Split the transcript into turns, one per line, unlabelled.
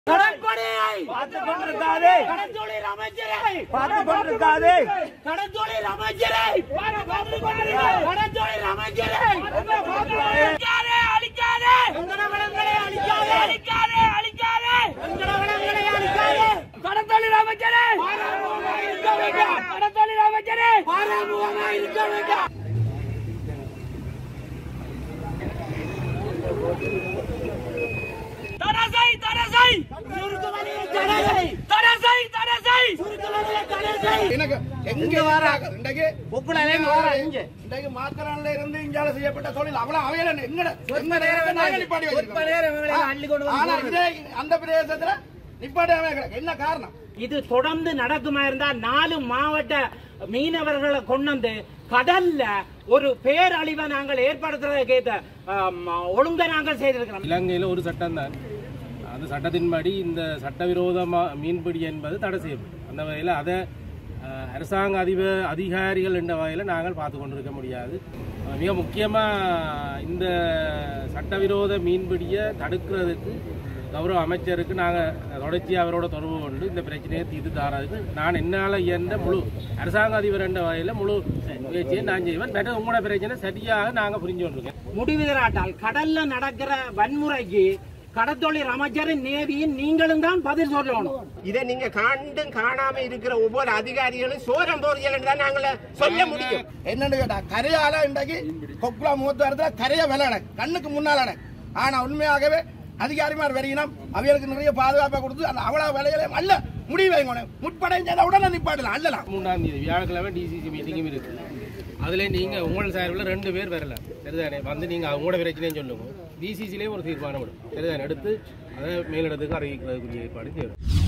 கடற்படையை
பார்த்துக் கொண்டிருக்காதே
கடற்தொழில் அமைச்சரை
பார்த்துக் கொண்டிருக்காதே
கடற்தொழில் அமைச்சரை கடற்தொழில் அமைச்சரை அழிக்காதே அழிக்காதே எங்கட வளங்களை அழிக்காதே அழிக்காதே அழிக்காதே எங்கட வளங்களை அழிக்காதே கடற்தொழில் அமைச்சரே பாராமுகமாக இருக்க வேண்டாம் கடற்தொழில் அமைச்சரே பாராமுகமாக இருக்க வேண்டாம் தரசை தரசை சுருக்குமணியை தரசை தரசை தரசை சுருக்குமணியை தரசை
எனக்கு எங்க வராங்க இன்றைக்கு
உப்புடலே மாறா இங்க
இன்றைக்கு மாத்தரான்ல இருந்து இங்கால செய்யப்பட்ட தொழில் அவ்வளவு அவையில எங்கட எங்க நேரத்தை நாங்க நிப்பாட்டி வச்சிருக்கோம் ஆனா இதே அந்த பிரதேசத்துல நிப்பாட்டாம கிடக்கு என்ன காரணம்
இது தொடர்ந்து நடக்குமா இருந்தா நாலு மாவட்ட மீனவர்களை கொண்டு வந்து கடல்ல ஒரு பேரழிவை நாங்கள் ஏற்படுத்துறதுக்கு ஏத்த ஆம், ஒழுங்கை நாங்கள் செய்திருக்கிறோம்
இலங்கையில் ஒரு சட்டம் தான் அந்த சட்டத்தின்படி இந்த சட்டவிரோத மா- மீன்பிடி என்பது தடை செய்யப்படும் அந்த வகையில் அதை அஹ், அரசாங்க அதிப அதிகாரிகள் என்ற வகையில் நாங்கள் பார்த்து கொண்டிருக்க முடியாது அஹ், மிக முக்கியமாக இந்த சட்டவிரோத மீன்பிடியை தடுக்கிறதுக்கு கௌரவ அமைச்சருக்கு நாங்கள் தொடர்ச்சி அவரோட தொடர்பு கொண்டு இந்த பிரச்சனையை தீர்த்து தாரதுக்கு நான் என்னால் இயன்ற முழு அரசாங்க அதிபர் என்ற வகையில் முழு முயற்சியை நான் செய்வேன் மற்ற உங்களோட பிரச்சனை சரியாக நாங்கள் புரிஞ்சு கொண்டிருக்கேன்
முடிவு தராட்டால் கடல்ல நடக்கிற வன்முறைக்கு கடற்தொழில் அமைச்சரும் நேவியும் நீங்களும் தான் பதில் சொல்லணும்
இதை நீங்க கண்டும் காணாம இருக்கிற ஒவ்வொரு அதிகாரிகளும் சோரம் போறீங்கன்னு தான் நாங்கள சொல்ல முடியும்
என்னன்னு கேட்டா கரையால இன்றைக்கு கொக்குலா முகத்து இடத்துல கரைய விளையாட கண்ணுக்கு முன்னால அடக்கு. ஆனா உண்மையாகவே அதிகாரிமார் வரையினம் அவைகளுக்கு நிறைய பாதுகாப்பை கொடுத்து அந்த அவ்வளவு விலையில அல்ல முடிவு வைங்க முற்படைஞ்சதை உடனே நிப்பாட்டலாம் அல்லலாம்
மூணாம் தேதி வியாழக்கிழமை டிசிசி மீட்டிங்கும் இருக்கு அதுல நீங்க உங்கள் சார்பில் ரெண்டு பேர் வரல சரிதானே வந்து நீங்க அவங்களோட பிரச்சனையும் சொல்லுங்க டிசிசிலே ஒரு தீர்மானம் எடுக்கும் சரிதானே எடுத்து அதை மேலிடத்துக்கு அறிவிக்கிறதுக்குரிய ஏற்பாடு செய்யணும்